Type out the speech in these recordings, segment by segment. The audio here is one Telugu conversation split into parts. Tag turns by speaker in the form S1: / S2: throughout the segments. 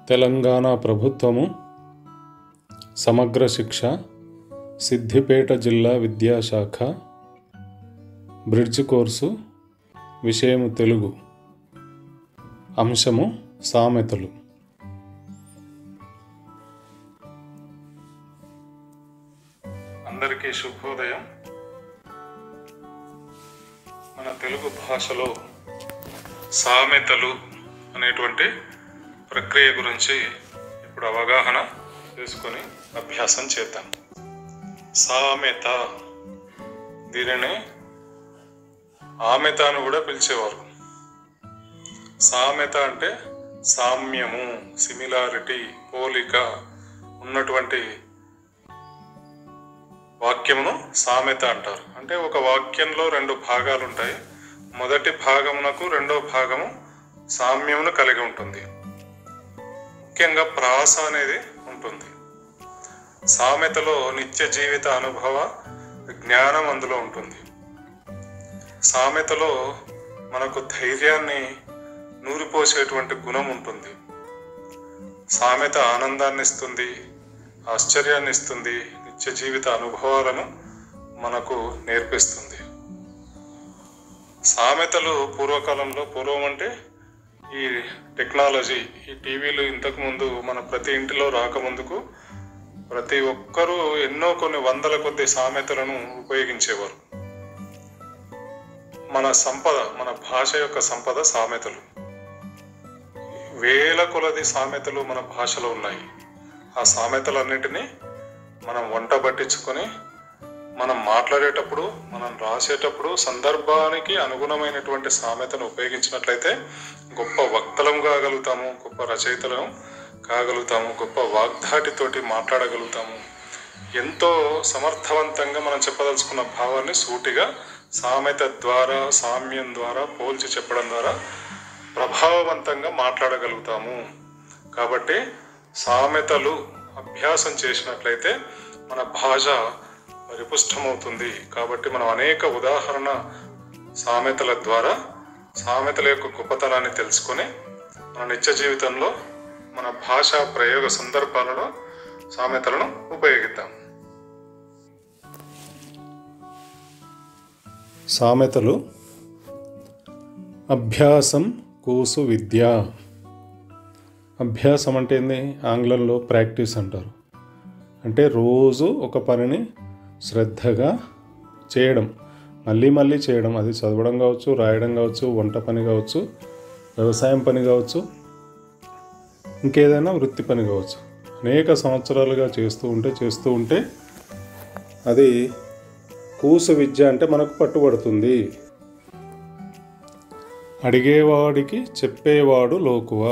S1: తెలంగాణ ప్రభుత్వము సమగ్ర శిక్ష సిద్దిపేట జిల్లా విద్యాశాఖ బ్రిడ్జ్ కోర్సు విషయము తెలుగు అంశము సామెతలు అందరికీ శుభోదయం మన తెలుగు భాషలో సామెతలు అనేటువంటి ప్రక్రియ గురించి ఇప్పుడు అవగాహన చేసుకొని అభ్యాసం చేద్దాం సామెత దీనిని ఆమెత అని కూడా పిలిచేవారు సామెత అంటే సామ్యము సిమిలారిటీ పోలిక ఉన్నటువంటి వాక్యమును సామెత అంటారు అంటే ఒక వాక్యంలో రెండు భాగాలు ఉంటాయి మొదటి భాగమునకు రెండో భాగము సామ్యమును కలిగి ఉంటుంది ముఖ్యంగా ప్రాస అనేది ఉంటుంది సామెతలో నిత్య జీవిత అనుభవ జ్ఞానం అందులో ఉంటుంది సామెతలో మనకు ధైర్యాన్ని నూరిపోసేటువంటి గుణం ఉంటుంది సామెత ఆనందాన్ని ఇస్తుంది ఆశ్చర్యాన్ని ఇస్తుంది నిత్య జీవిత అనుభవాలను మనకు నేర్పిస్తుంది సామెతలు పూర్వకాలంలో పూర్వం అంటే ఈ టెక్నాలజీ ఈ టీవీలు ఇంతకు ముందు మన ప్రతి ఇంటిలో రాకముందుకు ప్రతి ఒక్కరూ ఎన్నో కొన్ని వందల కొద్ది సామెతలను ఉపయోగించేవారు మన సంపద మన భాష యొక్క సంపద సామెతలు వేల కొలది సామెతలు మన భాషలో ఉన్నాయి ఆ సామెతలన్నిటినీ మనం వంట పట్టించుకొని మనం మాట్లాడేటప్పుడు మనం రాసేటప్పుడు సందర్భానికి అనుగుణమైనటువంటి సామెతను ఉపయోగించినట్లయితే గొప్ప వక్తలం కాగలుగుతాము గొప్ప రచయితలం కాగలుగుతాము గొప్ప వాగ్దాటితోటి మాట్లాడగలుగుతాము ఎంతో సమర్థవంతంగా మనం చెప్పదలుచుకున్న భావాన్ని సూటిగా సామెత ద్వారా సామ్యం ద్వారా పోల్చి చెప్పడం ద్వారా ప్రభావవంతంగా మాట్లాడగలుగుతాము కాబట్టి సామెతలు అభ్యాసం చేసినట్లయితే మన భాష పరిపుష్టమవుతుంది కాబట్టి మనం అనేక ఉదాహరణ సామెతల ద్వారా సామెతల యొక్క గొప్పతనాన్ని తెలుసుకొని మన నిత్య జీవితంలో మన భాషా ప్రయోగ సందర్భాలలో సామెతలను ఉపయోగిద్దాం సామెతలు అభ్యాసం కూసు విద్య అభ్యాసం అంటే ఏంది ఆంగ్లంలో ప్రాక్టీస్ అంటారు అంటే రోజు ఒక పనిని శ్రద్ధగా చేయడం మళ్ళీ మళ్ళీ చేయడం అది చదవడం కావచ్చు రాయడం కావచ్చు వంట పని కావచ్చు వ్యవసాయం పని కావచ్చు ఇంకేదైనా వృత్తి పని కావచ్చు అనేక సంవత్సరాలుగా చేస్తూ ఉంటే చేస్తూ ఉంటే అది కూసు విద్య అంటే మనకు పట్టుబడుతుంది అడిగేవాడికి చెప్పేవాడు లోకువా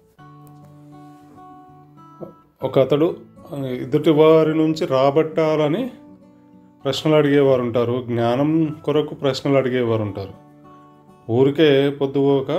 S1: ఒక అతడు ఎదుటి వారి నుంచి రాబట్టాలని ప్రశ్నలు అడిగేవారు ఉంటారు జ్ఞానం కొరకు ప్రశ్నలు అడిగేవారు ఉంటారు ఊరికే పొద్దుపోక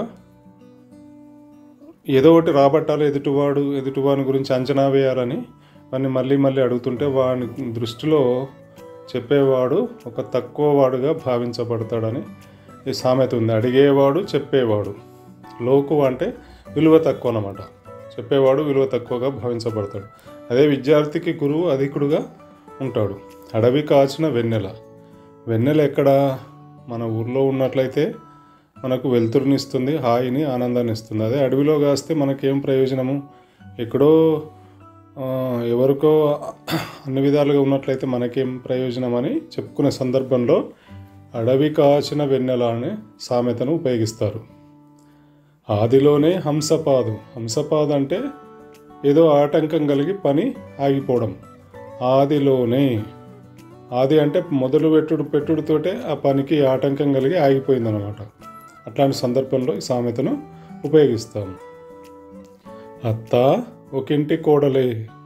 S1: ఏదో ఒకటి రాబట్టాలి ఎదుటివాడు ఎదుటివాని గురించి అంచనా వేయాలని వాడిని మళ్ళీ మళ్ళీ అడుగుతుంటే వాని దృష్టిలో చెప్పేవాడు ఒక తక్కువ వాడుగా భావించబడతాడని ఈ సామెత ఉంది అడిగేవాడు చెప్పేవాడు లోకు అంటే విలువ తక్కువ అన్నమాట చెప్పేవాడు విలువ తక్కువగా భావించబడతాడు అదే విద్యార్థికి గురువు అధికుడుగా ఉంటాడు అడవి కాచిన వెన్నెల వెన్నెల ఎక్కడ మన ఊర్లో ఉన్నట్లయితే మనకు వెలుతురునిస్తుంది హాయిని ఆనందాన్ని ఇస్తుంది అదే అడవిలో కాస్తే మనకేం ప్రయోజనము ఎక్కడో ఎవరికో అన్ని విధాలుగా ఉన్నట్లయితే మనకేం ప్రయోజనం అని చెప్పుకునే సందర్భంలో అడవి కాచిన వెన్నెల అనే సామెతను ఉపయోగిస్తారు ఆదిలోనే హంసపాదు హంసపాదు అంటే ఏదో ఆటంకం కలిగి పని ఆగిపోవడం ఆదిలోనే ఆది అంటే మొదలు పెట్టుడు పెట్టుడుతోటే ఆ పనికి ఆటంకం కలిగి ఆగిపోయిందనమాట అట్లాంటి సందర్భంలో ఈ సామెతను ఉపయోగిస్తాము అత్త ఒకింటి కోడలే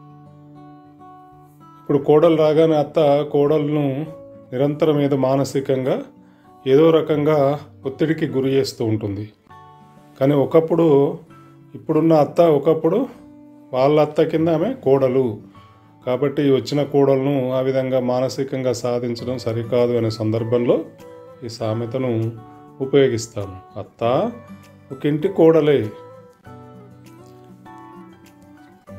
S1: ఇప్పుడు కోడలు రాగానే అత్త కోడలను నిరంతరం ఏదో మానసికంగా ఏదో రకంగా ఒత్తిడికి గురి చేస్తూ ఉంటుంది కానీ ఒకప్పుడు ఇప్పుడున్న అత్త ఒకప్పుడు వాళ్ళ అత్త కింద ఆమె కోడలు కాబట్టి వచ్చిన కోడలను ఆ విధంగా మానసికంగా సాధించడం సరికాదు అనే సందర్భంలో ఈ సామెతను ఉపయోగిస్తాము అత్త ఒక ఇంటి కోడలే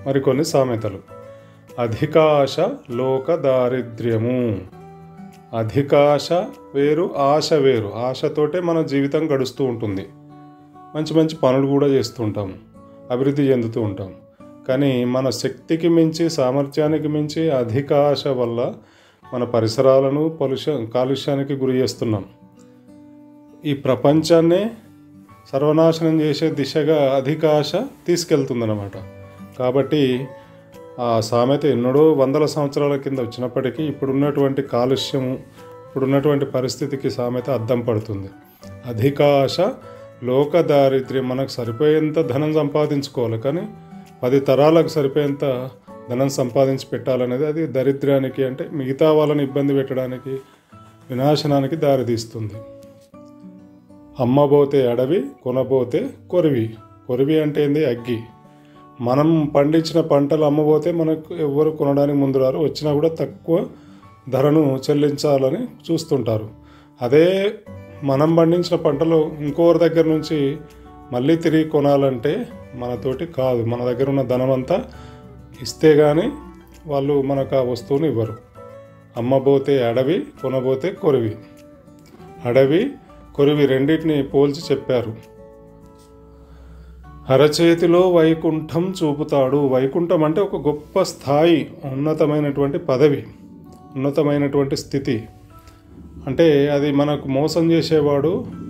S1: మరికొన్ని సామెతలు అధికాశ లోక దారిద్ర్యము అధికాశ వేరు ఆశ వేరు ఆశతోటే మన జీవితం గడుస్తూ ఉంటుంది మంచి మంచి పనులు కూడా చేస్తూ ఉంటాము అభివృద్ధి చెందుతూ ఉంటాం కానీ మన శక్తికి మించి సామర్థ్యానికి మించి అధిక ఆశ వల్ల మన పరిసరాలను పొలుష కాలుష్యానికి గురి చేస్తున్నాం ఈ ప్రపంచాన్నే సర్వనాశనం చేసే దిశగా అధిక ఆశ తీసుకెళ్తుందన్నమాట కాబట్టి ఆ సామెత ఎన్నడో వందల సంవత్సరాల కింద వచ్చినప్పటికీ ఇప్పుడున్నటువంటి కాలుష్యము ఇప్పుడున్నటువంటి పరిస్థితికి సామెత అద్దం పడుతుంది అధిక ఆశ లోక దారిద్ర్యం మనకు సరిపోయేంత ధనం సంపాదించుకోవాలి కానీ పది తరాలకు సరిపోయేంత ధనం సంపాదించి పెట్టాలనేది అది దరిద్రానికి అంటే మిగతా వాళ్ళని ఇబ్బంది పెట్టడానికి వినాశనానికి దారితీస్తుంది అమ్మబోతే అడవి కొనబోతే కొరివి కొరివి అంటే ఏంది అగ్గి మనం పండించిన పంటలు అమ్మబోతే మనకు ఎవరు కొనడానికి ముందు రారు వచ్చినా కూడా తక్కువ ధరను చెల్లించాలని చూస్తుంటారు అదే మనం పండించిన పంటలు ఇంకోరి దగ్గర నుంచి మళ్ళీ తిరిగి కొనాలంటే మనతోటి కాదు మన దగ్గర ఉన్న ధనం అంతా ఇస్తే కానీ వాళ్ళు మనకు ఆ వస్తువుని ఇవ్వరు అమ్మబోతే అడవి కొనబోతే కొరివి అడవి కొరివి రెండింటిని పోల్చి చెప్పారు అరచేతిలో వైకుంఠం చూపుతాడు వైకుంఠం అంటే ఒక గొప్ప స్థాయి ఉన్నతమైనటువంటి పదవి ఉన్నతమైనటువంటి స్థితి అంటే అది మనకు మోసం చేసేవాడు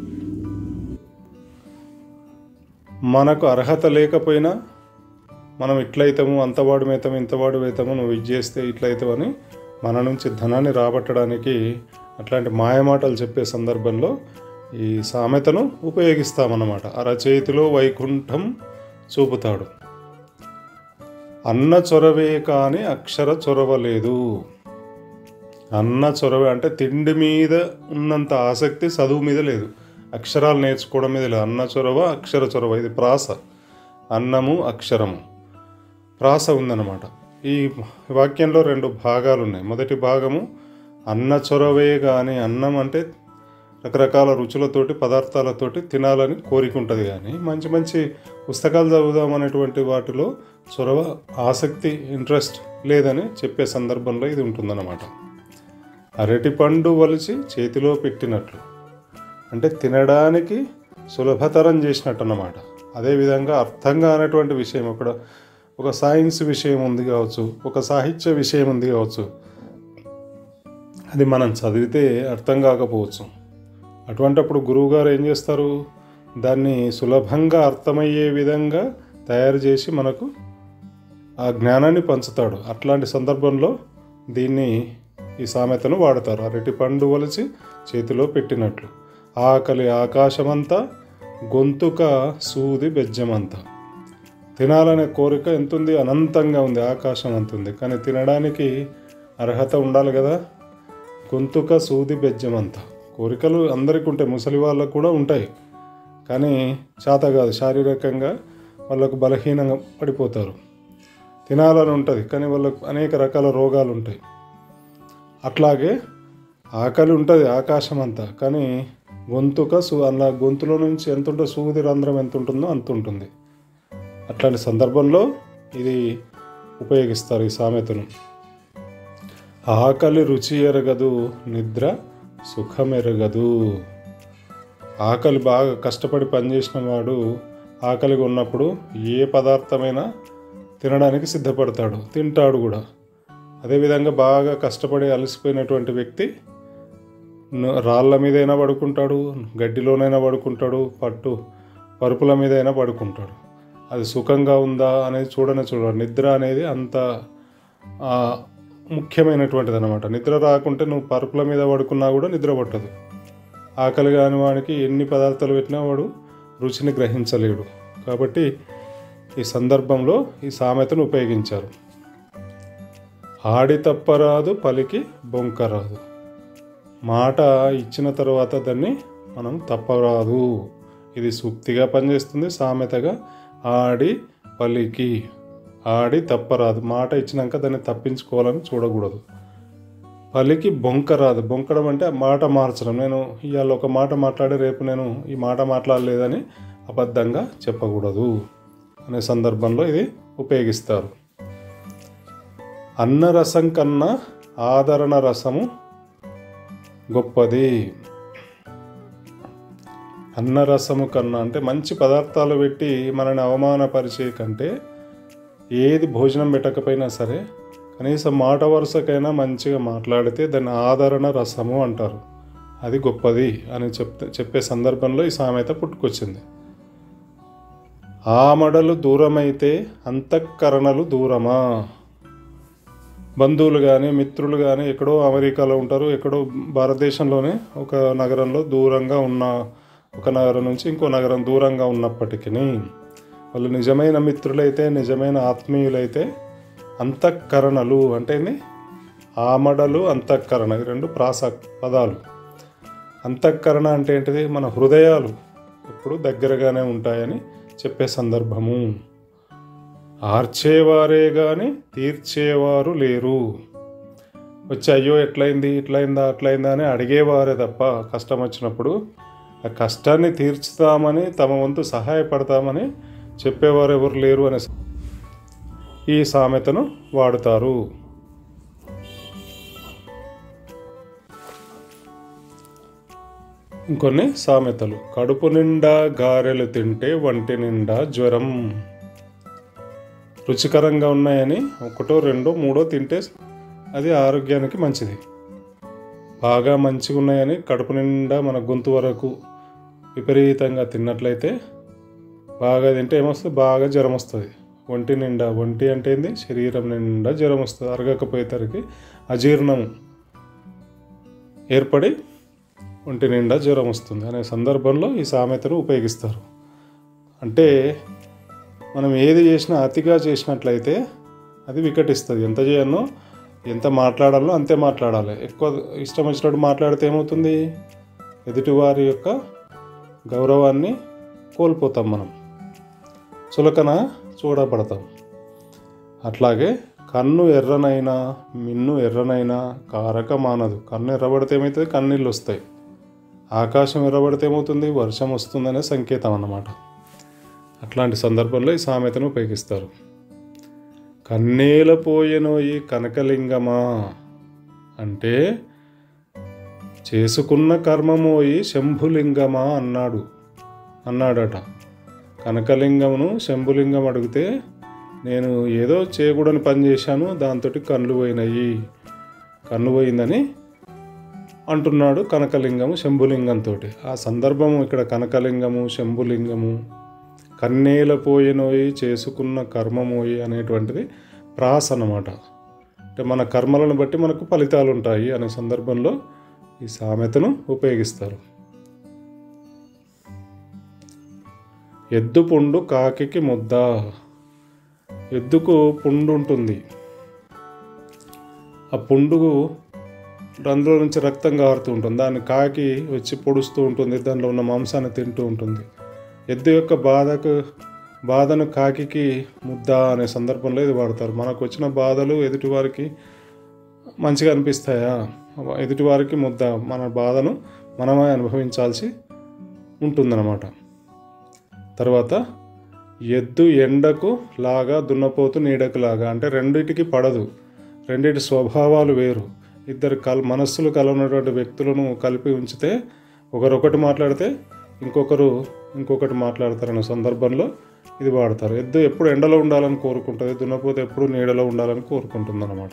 S1: మనకు అర్హత లేకపోయినా మనం ఇట్లయితాము అంతవాడు వేతాము ఇంతవాడు వేతాము నువ్వు ఇది చేస్తే ఇట్లయితావని మన నుంచి ధనాన్ని రాబట్టడానికి అట్లాంటి మాయమాటలు చెప్పే సందర్భంలో ఈ సామెతను ఉపయోగిస్తామన్నమాట అరచేతిలో వైకుంఠం చూపుతాడు అన్న చొరవే కానీ అక్షర చొరవ లేదు అన్న చొరవ అంటే తిండి మీద ఉన్నంత ఆసక్తి చదువు మీద లేదు అక్షరాలు నేర్చుకోవడం మీద లేదు అన్న చొరవ అక్షర చొరవ ఇది ప్రాస అన్నము అక్షరము ప్రాస ఉందన్నమాట ఈ వాక్యంలో రెండు భాగాలు ఉన్నాయి మొదటి భాగము అన్న చొరవే కానీ అన్నం అంటే రకరకాల రుచులతోటి పదార్థాలతోటి తినాలని కోరిక ఉంటుంది కానీ మంచి మంచి పుస్తకాలు చదువుదాం అనేటువంటి వాటిలో చొరవ ఆసక్తి ఇంట్రెస్ట్ లేదని చెప్పే సందర్భంలో ఇది ఉంటుందన్నమాట అరటి పండు వలిచి చేతిలో పెట్టినట్లు అంటే తినడానికి సులభతరం చేసినట్టు అన్నమాట అదేవిధంగా అర్థం కానటువంటి విషయం ఒక ఒక సైన్స్ విషయం ఉంది కావచ్చు ఒక సాహిత్య విషయం ఉంది కావచ్చు అది మనం చదివితే అర్థం కాకపోవచ్చు అటువంటప్పుడు గురువుగారు ఏం చేస్తారు దాన్ని సులభంగా అర్థమయ్యే విధంగా తయారు చేసి మనకు ఆ జ్ఞానాన్ని పంచుతాడు అట్లాంటి సందర్భంలో దీన్ని ఈ సామెతను వాడతారు అరటి పండు వలిచి చేతిలో పెట్టినట్లు ఆకలి ఆకాశమంతా గొంతుక సూది బెజ్జమంతా తినాలనే కోరిక ఎంతుంది అనంతంగా ఉంది ఆకాశం అంతుంది కానీ తినడానికి అర్హత ఉండాలి కదా గొంతుక సూది బెజ్జమంతా కోరికలు అందరికీ ఉంటాయి ముసలి వాళ్ళకు కూడా ఉంటాయి కానీ చేత కాదు శారీరకంగా వాళ్ళకు బలహీనంగా పడిపోతారు తినాలని ఉంటుంది కానీ వాళ్ళకు అనేక రకాల రోగాలు ఉంటాయి అట్లాగే ఆకలి ఉంటుంది ఆకాశం అంతా కానీ గొంతుక సు అలా గొంతులో నుంచి ఎంత ఉంటుందో సూది రంధ్రం ఎంత ఉంటుందో అంత ఉంటుంది అట్లాంటి సందర్భంలో ఇది ఉపయోగిస్తారు ఈ సామెతను ఆకలి రుచి ఎరగదు నిద్ర సుఖమెరగదు ఆకలి బాగా కష్టపడి పనిచేసిన వాడు ఆకలిగా ఉన్నప్పుడు ఏ పదార్థమైనా తినడానికి సిద్ధపడతాడు తింటాడు కూడా అదేవిధంగా బాగా కష్టపడి అలసిపోయినటువంటి వ్యక్తి న- రాళ్ళ మీదైనా పడుకుంటాడు గడ్డిలోనైనా పడుకుంటాడు పట్టు పరుపుల మీదైనా పడుకుంటాడు అది సుఖంగా ఉందా అనేది చూడనే చూడాలి నిద్ర అనేది అంత ఆ, ముఖ్యమైనటువంటిది అనమాట నిద్ర రాకుంటే నువ్వు పరుపుల మీద పడుకున్నా కూడా నిద్ర పట్టదు ఆకలి కాని వాడికి ఎన్ని పదార్థాలు పెట్టినా వాడు రుచిని గ్రహించలేడు కాబట్టి ఈ సందర్భంలో ఈ సామెతను ఉపయోగించారు ఆడి తప్పరాదు పలికి బొంకరాదు మాట ఇచ్చిన తర్వాత దాన్ని మనం తప్పరాదు ఇది సూక్తిగా పనిచేస్తుంది సామెతగా ఆడి పలికి ఆడి తప్పరాదు మాట ఇచ్చినాక దాన్ని తప్పించుకోవాలని చూడకూడదు పలికి బొంకరాదు బొంకడం అంటే మాట మార్చడం నేను ఇవాళ ఒక మాట మాట్లాడి రేపు నేను ఈ మాట మాట్లాడలేదని అబద్ధంగా చెప్పకూడదు అనే సందర్భంలో ఇది ఉపయోగిస్తారు అన్నరసం కన్నా ఆదరణ రసము గొప్పది అన్నరసము కన్నా అంటే మంచి పదార్థాలు పెట్టి మనని అవమానపరిచే కంటే ఏది భోజనం పెట్టకపోయినా సరే కనీసం మాట వరుసకైనా మంచిగా మాట్లాడితే దాన్ని ఆదరణ రసము అంటారు అది గొప్పది అని చెప్తే చెప్పే సందర్భంలో ఈ సామెత పుట్టుకొచ్చింది ఆమడలు దూరమైతే అంతఃకరణలు దూరమా బంధువులు కానీ మిత్రులు కానీ ఎక్కడో అమెరికాలో ఉంటారు ఎక్కడో భారతదేశంలోనే ఒక నగరంలో దూరంగా ఉన్న ఒక నగరం నుంచి ఇంకో నగరం దూరంగా ఉన్నప్పటికీ వాళ్ళు నిజమైన మిత్రులైతే నిజమైన ఆత్మీయులైతే అంతఃకరణలు అంటే ఏంది? ఆమడలు అంతఃకరణ ఈ రెండు ప్రాస పదాలు అంతఃకరణ అంటే ఏంటిది మన హృదయాలు ఎప్పుడు దగ్గరగానే ఉంటాయని చెప్పే సందర్భము ఆర్చేవారే కానీ తీర్చేవారు లేరు వచ్చి అయ్యో ఎట్లయింది ఇట్లయిందా అట్లయిందా అని అడిగేవారే తప్ప కష్టం వచ్చినప్పుడు ఆ కష్టాన్ని తీర్చుతామని తమ వంతు సహాయపడతామని చెప్పేవారు ఎవరు లేరు అనే ఈ సామెతను వాడుతారు ఇంకొన్ని సామెతలు కడుపు నిండా గారెలు తింటే వంటి నిండా జ్వరం రుచికరంగా ఉన్నాయని ఒకటో రెండో మూడో తింటే అది ఆరోగ్యానికి మంచిది బాగా మంచిగా ఉన్నాయని కడుపు నిండా మన గొంతు వరకు విపరీతంగా తిన్నట్లయితే బాగా తింటే ఏమొస్తుంది బాగా జ్వరం వస్తుంది ఒంటి నిండా ఒంటి అంటే ఏంది శరీరం నిండా జ్వరం వస్తుంది అరగకపోయేసరికి అజీర్ణం ఏర్పడి ఒంటి నిండా జ్వరం వస్తుంది అనే సందర్భంలో ఈ సామెతను ఉపయోగిస్తారు అంటే మనం ఏది చేసినా అతిగా చేసినట్లయితే అది వికటిస్తుంది ఎంత చేయనో ఎంత మాట్లాడాలో అంతే మాట్లాడాలి ఎక్కువ ఇష్టం వచ్చినట్టు మాట్లాడితే ఏమవుతుంది ఎదుటివారి యొక్క గౌరవాన్ని కోల్పోతాం మనం చులకన చూడబడతాం అట్లాగే కన్ను ఎర్రనైనా మిన్ను ఎర్రనైనా కారక మానదు కన్ను ఎర్రబడితే ఏమవుతుంది కన్నీళ్ళు వస్తాయి ఆకాశం ఎర్రబడితే ఏమవుతుంది వర్షం వస్తుందనే సంకేతం అన్నమాట అట్లాంటి సందర్భంలో ఈ సామెతను ఉపయోగిస్తారు కన్నేల పోయెనోయి కనకలింగమా అంటే చేసుకున్న కర్మమోయి శంభులింగమా అన్నాడు అన్నాడట కనకలింగమును శంభులింగం అడిగితే నేను ఏదో చేయకూడని పని చేశాను దాంతో కళ్ళు పోయినాయి కన్ను పోయిందని అంటున్నాడు కనకలింగము శంభులింగంతో ఆ సందర్భము ఇక్కడ కనకలింగము శంభులింగము కన్నేల పోయినోయి చేసుకున్న కర్మమోయి అనేటువంటిది ప్రాస అన్నమాట అంటే మన కర్మలను బట్టి మనకు ఫలితాలు ఉంటాయి అనే సందర్భంలో ఈ సామెతను ఉపయోగిస్తారు ఎద్దు పుండు కాకికి ముద్ద ఎద్దుకు పుండు ఉంటుంది ఆ పుండుకు అందులో నుంచి రక్తం కారుతూ ఉంటుంది దాన్ని కాకి వచ్చి పొడుస్తూ ఉంటుంది దానిలో ఉన్న మాంసాన్ని తింటూ ఉంటుంది ఎద్దు యొక్క బాధకు బాధను కాకికి ముద్ద అనే సందర్భంలో ఇది వాడతారు మనకు వచ్చిన బాధలు ఎదుటివారికి మంచిగా అనిపిస్తాయా ఎదుటివారికి ముద్ద మన బాధను మనమే అనుభవించాల్సి ఉంటుందన్నమాట తర్వాత ఎద్దు ఎండకు లాగా దున్నపోతు నీడకు లాగా అంటే రెండిటికి పడదు రెండిటి స్వభావాలు వేరు ఇద్దరు కల్ మనస్సులు కలవనటువంటి వ్యక్తులను కలిపి ఉంచితే ఒకరొకటి మాట్లాడితే ఇంకొకరు ఇంకొకటి మాట్లాడతారనే సందర్భంలో ఇది వాడతారు ఎద్దు ఎప్పుడు ఎండలో ఉండాలని కోరుకుంటుంది దున్నపోతే ఎప్పుడు నీడలో ఉండాలని కోరుకుంటుంది అనమాట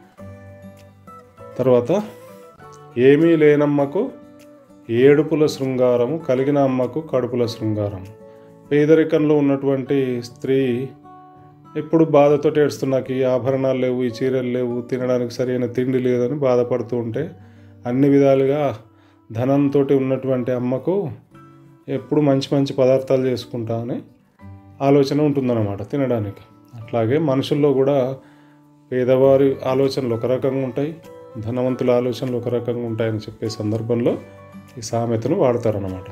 S1: తర్వాత ఏమీ లేనమ్మకు ఏడుపుల శృంగారము కలిగిన అమ్మకు కడుపుల శృంగారం పేదరికంలో ఉన్నటువంటి స్త్రీ ఎప్పుడు బాధతో ఏడుస్తూ నాకు ఈ ఆభరణాలు లేవు ఈ చీరలు లేవు తినడానికి సరైన తిండి లేదని బాధపడుతూ ఉంటే అన్ని విధాలుగా ధనంతో ఉన్నటువంటి అమ్మకు ఎప్పుడు మంచి మంచి పదార్థాలు చేసుకుంటా అని ఆలోచన ఉంటుందన్నమాట తినడానికి అట్లాగే మనుషుల్లో కూడా పేదవారి ఆలోచనలు ఒక రకంగా ఉంటాయి ధనవంతుల ఆలోచనలు ఒక రకంగా ఉంటాయని చెప్పే సందర్భంలో ఈ సామెతను వాడతారన్నమాట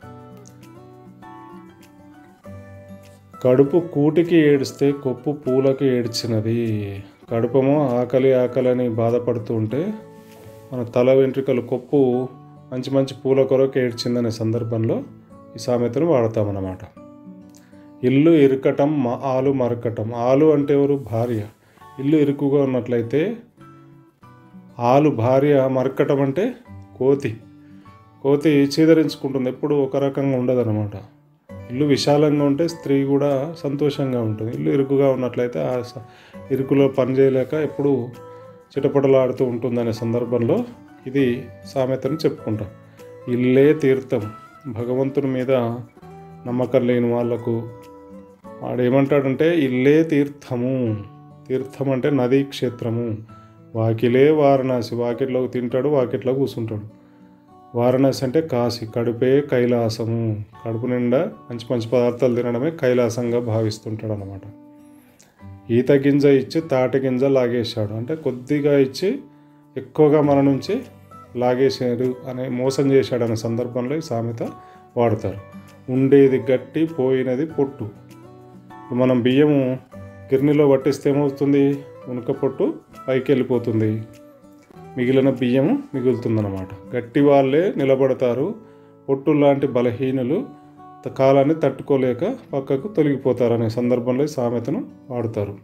S1: కడుపు కూటికి ఏడిస్తే కొప్పు పూలకి ఏడ్చినది కడుపమో ఆకలి ఆకలి అని బాధపడుతూ ఉంటే మన తల వెంట్రుకలు కొప్పు మంచి మంచి పూల కొరకు ఏడ్చిందనే సందర్భంలో ఈ సామెతను వాడతామన్నమాట ఇల్లు ఇరకటం మా ఆలు మరకటం ఆలు అంటే ఎవరు భార్య ఇల్లు ఇరుకుగా ఉన్నట్లయితే ఆలు భార్య మరకటం అంటే కోతి కోతి చీదరించుకుంటుంది ఎప్పుడు ఒక రకంగా ఉండదన్నమాట ఇల్లు విశాలంగా ఉంటే స్త్రీ కూడా సంతోషంగా ఉంటుంది ఇల్లు ఇరుకుగా ఉన్నట్లయితే ఆ స- ఇరుకులో పని చేయలేక ఎప్పుడు చిటపటలాడుతూ ఉంటుందనే సందర్భంలో ఇది సామెతను చెప్పుకుంటాం ఇల్లే తీర్థం భగవంతుని మీద నమ్మకం లేని వాళ్లకు వాడు ఏమంటాడంటే ఇల్లే తీర్థము తీర్థం అంటే నదీ క్షేత్రము వాకిలే వారణాసి వాకిట్లో తింటాడు వాకిట్లో కూర్చుంటాడు వారణాసి అంటే కాశీ కడుపే కైలాసము కడుపు నిండా మంచి మంచి పదార్థాలు తినడమే కైలాసంగా భావిస్తుంటాడు అనమాట ఈత గింజ ఇచ్చి తాటి గింజ లాగేశాడు అంటే కొద్దిగా ఇచ్చి ఎక్కువగా మన నుంచి లాగేసాడు అనే మోసం చేశాడు అనే సందర్భంలో ఈ సామెత వాడతారు ఉండేది గట్టి పోయినది పొట్టు ఇప్పుడు మనం బియ్యము గిర్నీలో పట్టిస్తే ఏమవుతుంది ఉనక పొట్టు పైకి వెళ్ళిపోతుంది మిగిలిన బియ్యము మిగులుతుందన్నమాట గట్టి వాళ్ళే నిలబడతారు పొట్టు లాంటి బలహీనులు త- కాలాన్ని తట్టుకోలేక పక్కకు తొలగిపోతారు అనే సందర్భంలో ఈ సామెతను వాడతారు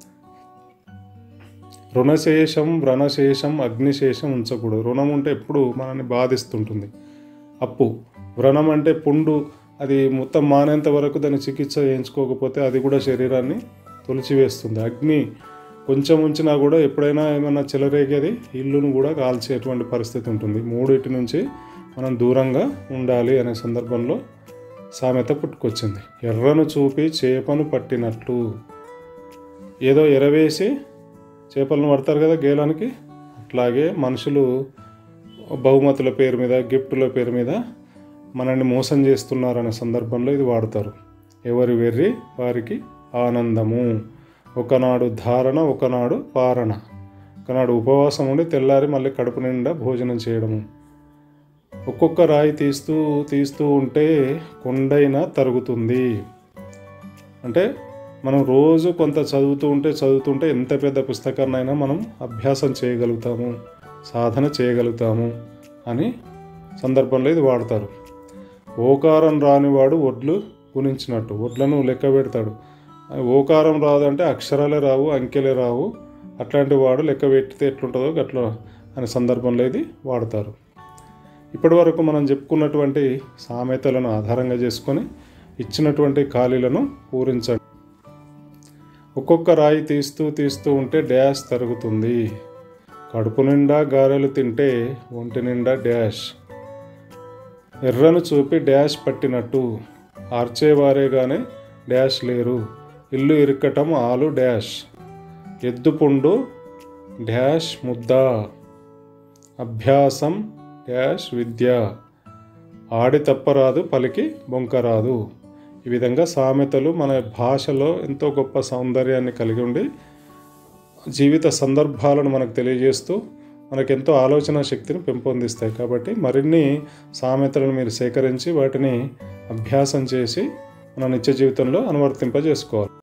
S1: రుణశేషం వ్రణశేషం అగ్నిశేషం ఉంచకూడదు రుణం ఉంటే ఎప్పుడు మనల్ని బాధిస్తుంటుంది అప్పు వ్రణం అంటే పుండు అది మొత్తం మానేంత వరకు దాన్ని చికిత్స చేయించుకోకపోతే అది కూడా శరీరాన్ని తొలిచివేస్తుంది అగ్ని కొంచెం ఉంచినా కూడా ఎప్పుడైనా ఏమైనా చెలరేగేది ఇల్లును కూడా కాల్చేటువంటి పరిస్థితి ఉంటుంది మూడిటి నుంచి మనం దూరంగా ఉండాలి అనే సందర్భంలో సామెత పుట్టుకొచ్చింది ఎర్రను చూపి చేపను పట్టినట్లు ఏదో ఎరవేసి చేపలను పడతారు కదా గేలానికి అట్లాగే మనుషులు బహుమతుల పేరు మీద గిఫ్టుల పేరు మీద మనల్ని మోసం చేస్తున్నారనే సందర్భంలో ఇది వాడతారు ఎవరి వెర్రి వారికి ఆనందము ఒకనాడు ధారణ ఒకనాడు పారణ ఒకనాడు ఉపవాసం ఉండి తెల్లారి మళ్ళీ కడుపు నిండా భోజనం చేయడము ఒక్కొక్క రాయి తీస్తూ తీస్తూ ఉంటే కొండైనా తరుగుతుంది అంటే మనం రోజు కొంత చదువుతూ ఉంటే చదువుతుంటే ఎంత పెద్ద పుస్తకాన్నైనా మనం అభ్యాసం చేయగలుగుతాము సాధన చేయగలుగుతాము అని సందర్భంలో ఇది వాడతారు ఓకారం రానివాడు ఒడ్లు గుణించినట్టు ఒడ్లను లెక్క పెడతాడు ఓకారం రాదంటే అక్షరాలే రావు అంకెలే రావు అట్లాంటి వాడు లెక్క పెట్టితే ఎట్లుంటుందో అట్లా అనే సందర్భంలో ఇది వాడతారు ఇప్పటి వరకు మనం చెప్పుకున్నటువంటి సామెతలను ఆధారంగా చేసుకొని ఇచ్చినటువంటి ఖాళీలను పూరించండి ఒక్కొక్క రాయి తీస్తూ తీస్తూ ఉంటే డ్యాష్ తరుగుతుంది కడుపు నిండా గారెలు తింటే ఒంటి నిండా డ్యాష్ ఎర్రను చూపి డ్యాష్ పట్టినట్టు ఆర్చేవారే కానీ డ్యాష్ లేరు ఇల్లు ఇరుక్కటం ఆలు డ్యాష్ ఎద్దుపుండు డ్యాష్ ముద్ద అభ్యాసం డ్యాష్ విద్య ఆడి తప్పరాదు పలికి బొంకరాదు ఈ విధంగా సామెతలు మన భాషలో ఎంతో గొప్ప సౌందర్యాన్ని కలిగి ఉండి జీవిత సందర్భాలను మనకు తెలియజేస్తూ మనకెంతో ఆలోచన శక్తిని పెంపొందిస్తాయి కాబట్టి మరిన్ని సామెతలను మీరు సేకరించి వాటిని అభ్యాసం చేసి మన నిత్య జీవితంలో అనువర్తింపజేసుకోవాలి